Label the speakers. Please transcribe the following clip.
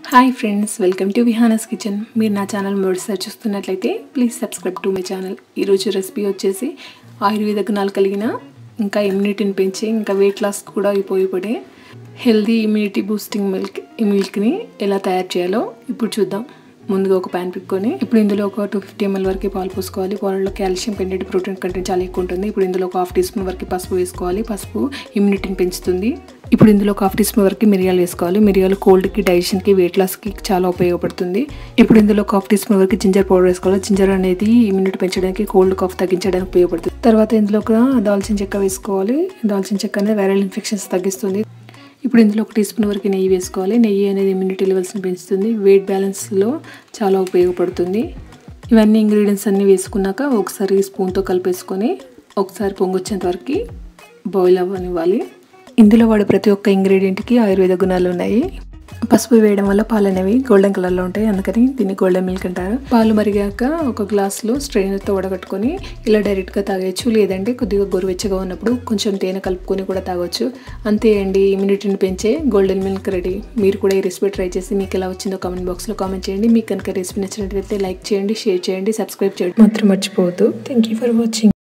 Speaker 1: hi friends welcome to Vihana's kitchen మీరు నా channel మొదటిసారి చూస్తున్నట్లయితే please subscribe to my channel ఈరోజు రెసిపీ వచ్చేసి ఆయుర్వేద గుణాలు కలిగిన ఇంకా ఇమ్యూనిటీని పెంచే ఇంకా వెయిట్ లాస్ కూడా ఉపయోగపడే హెల్దీ ఇమ్యూనిటీ బూస్టింగ్ మిల్క్ ఈ మిల్క్ని ఎలా తయారు చేయాలో ఇప్పుడు చూద్దాం ముందుగా ఒక ప్యాన్ పెట్టుకొని ఇప్పుడు ఇందులో ఒక టూ ఫిఫ్టీ ఎంఎల్ వరకు పాలు పోసుకోవాలి పాలలో కాల్షియం కంటెంట్ ప్రోటీన్ కంటెంట్ చాలా ఎక్కువ ఉంటుంది ఇప్పుడు ఇందులో ఒక హాఫ్ టీ స్పూన్ వరకు పసుపు వేసుకోవాలి పసుపు ఇమ్యూనిటీని పెంచుతుంది ఇప్పుడు ఇందులో ఒక హాఫ్ టీ స్పూన్ వరకు మిరియాలు వేసుకోవాలి మిరియాలు కోల్డ్కి డైజెషన్కి వెయిట్ లాస్కి చాలా ఉపయోగపడుతుంది ఇప్పుడు ఇందులో ఒక హాఫ్ టీ స్పూన్ వరకు జింజర్ పౌడర్ వేసుకోవాలి జింజర్ అనేది ఇమ్యూనిటీ పెంచడానికి కోల్డ్ కాఫ్ తగ్గించడానికి ఉపయోగపడుతుంది తర్వాత ఇందులో ఒక దాల్చిన చెక్క వేసుకోవాలి దాల్చిన చెక్క అనేది వైరల్ ఇన్ఫెక్షన్స్ తగ్గిస్తుంది ఇప్పుడు ఇందులో ఒక టీ స్పూన్ వరకు నెయ్యి వేసుకోవాలి నెయ్యి అనేది ఇమ్యూనిటీ లెవెల్స్ని పెంచుతుంది వెయిట్ బ్యాలెన్స్లో చాలా ఉపయోగపడుతుంది ఇవన్నీ ఇంగ్రీడియంట్స్ అన్నీ వేసుకున్నాక ఒకసారి స్పూన్తో కలిపేసుకొని ఒకసారి పొంగొచ్చేంత వరకు బాయిల్ అవ్వనివ్వాలి ఇందులో వాడే ప్రతి ఒక్క ఇంగ్రీడియంట్కి ఆయుర్వేద గుణాలు ఉన్నాయి పసుపు వేయడం వల్ల పాలు అనేవి గోల్డెన్ కలర్లో ఉంటాయి అందుకని దీన్ని గోల్డెన్ మిల్క్ అంటారు పాలు మరిగాక ఒక గ్లాస్లో స్ట్రెయినర్తో వడగట్టుకొని ఇలా డైరెక్ట్గా తాగేయచ్చు లేదంటే కొద్దిగా గోరువెచ్చగా ఉన్నప్పుడు కొంచెం తేనె కలుపుకొని కూడా తాగొచ్చు అంతే అండి ఇమ్యూనిటీని పెంచే గోల్డెన్ మిల్క్ రెడీ మీరు కూడా ఈ రెసిపీ ట్రై చేసి మీకు ఎలా వచ్చిందో కామెంట్ బాక్స్లో కామెంట్ చేయండి మీకు కనుక రెసిపీ నచ్చినట్లయితే లైక్ చేయండి షేర్ చేయండి సబ్స్క్రైబ్ చేయండి మాత్రం మర్చిపోవద్దు థ్యాంక్ యూ ఫర్ వాచింగ్